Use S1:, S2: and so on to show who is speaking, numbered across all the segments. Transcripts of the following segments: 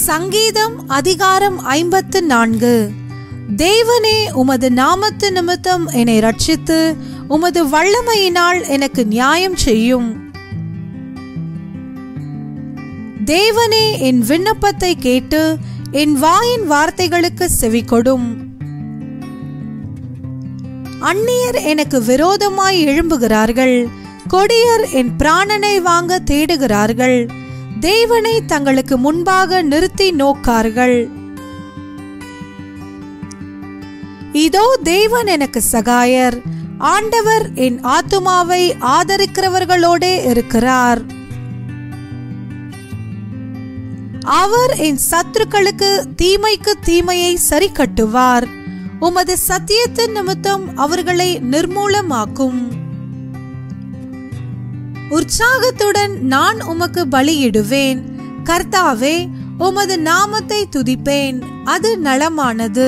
S1: சங்கீதம் அதிகாரம் ஐம்பத்து நான்கு தேவனே உமது நாமத்து நிமித்தம் என்னை ரட்சித்து உமது வல்லமையினால் எனக்கு நியாயம் செய்யும் தேவனே என் விண்ணப்பத்தை கேட்டு என் வாயின் வார்த்தைகளுக்கு செவிகொடும் அந்நியர் எனக்கு விரோதமாய் எழும்புகிறார்கள் கொடியர் என் பிராணனை வாங்க தேடுகிறார்கள் தேவனை தங்களுக்கு முன்பாக நிறுத்தி நோக்கார்கள் இதோ தேவன் எனக்கு சகாயர் ஆண்டவர் என் ஆத்துமாவை ஆதரிக்கிறவர்களோடே இருக்கிறார் அவர் என் சத்துருக்களுக்கு தீமைக்கு தீமையை சரி கட்டுவார் உமது சத்தியத்தின் நிமித்தம் அவர்களை நிர்மூலமாக்கும் உற்சாகத்துடன் நான் உமக்கு பலியிடுவேன் கர்த்தாவே உமது நாமத்தை துதிப்பேன் அது நலமானது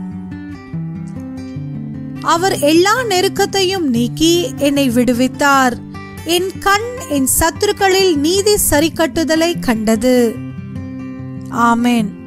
S1: அவர் எல்லா நெருக்கத்தையும் நீக்கி என்னை விடுவித்தார் என் கண் என் சத்துருக்களில் நீதி சரிக்கட்டுதலை கண்டது ஆமேன்